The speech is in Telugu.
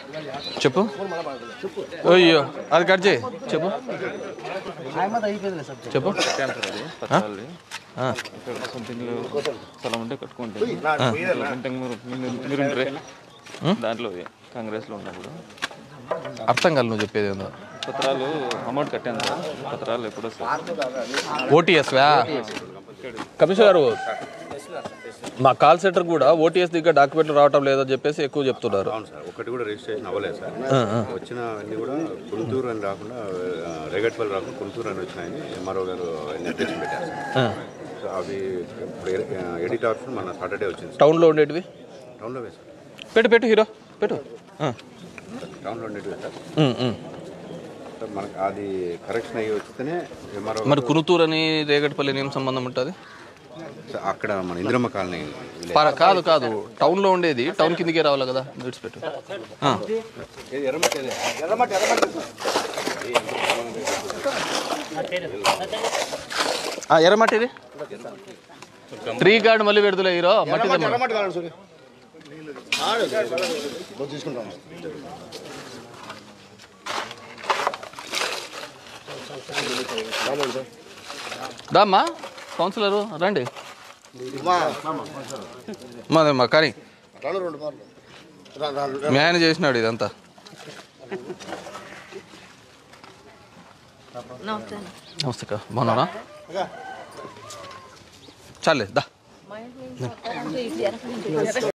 చెప్పు అయ్యో అది కట్ చేయి చెప్పు చెప్పు పచ్చాలి ఆ. ఇక్కడ సంథింగ్ స్థలం ఉంటే కట్టుకుంటే సంథింగ్ మీరు మీరు- మీరు ఉంటారే దాంట్లో కాంగ్రెస్లో ఉన్నప్పుడు అర్థం కాదు నువ్వు చెప్పేది ఏందో పత్రాలు అమౌంట్ కట్టాను సార్ పత్రాలు ఎప్పుడు వస్తాయి ఓటీఎస్ వ్యా కమిషనర్ గారు మా కాల్ సెంటర్ కూడా ఓటీఎస్ దగ్గర డాక్యుమెంట్లు రావటం లేదని చెప్పేసి ఎక్కువ చెప్తున్నారు అవును సార్ ఒకటి కూడా రిజిస్ట్రేషన్ అవ్వలేదు సార్ వచ్చిన అన్ని కూడా గుంటూరు అని రాకుండా ఆ, రేగట్పల్లి రాకుండా గుంటూరు అని వచ్చినాయని ఎంఆర్ఓ గారు నిర్దేశం పెట్టారు సార్ ఆ. సో అవి ఇప్పుడు ఎడిట్ ఆప్షన్ మన సాటర్డే వచ్చింది సార్ టౌన్లో ఉండేటివి టౌన్లో వేసారు పెట్టు పెట్టు హీరో పెట్టు ఆ. టౌన్లో ఉండేటివి సార్ ఉమ్, ఉమ్. సార్ మనకి అది కరెక్షన్ అయ్యి వస్తేనే ఎంఆర్ఓ మరి కునుతూరు అని రేగటిపల్లి ఏం సంబంధం ఉంటుంది అక్కడ మన ఇందిరమ్మ కాలనీ విలేజ్. పర కాదు కాదు టౌన్లో ఉండేది టౌన్ కిందకే రావాలి కదా విడిచిపెట్టు ఆ. ఆ, ఎర్ర మట్టి ఇది త్రీ గార్డ్ మళ్ళీ పెడుతులే హీరో మట్టి తెమ్మను. దామ్మా కౌన్సిలరు రండి మాదమ్మా కానీ మీ ఆయన చేసినాడు ఇదంతా నమస్తే అక్క బాగున్నారా చాలే దా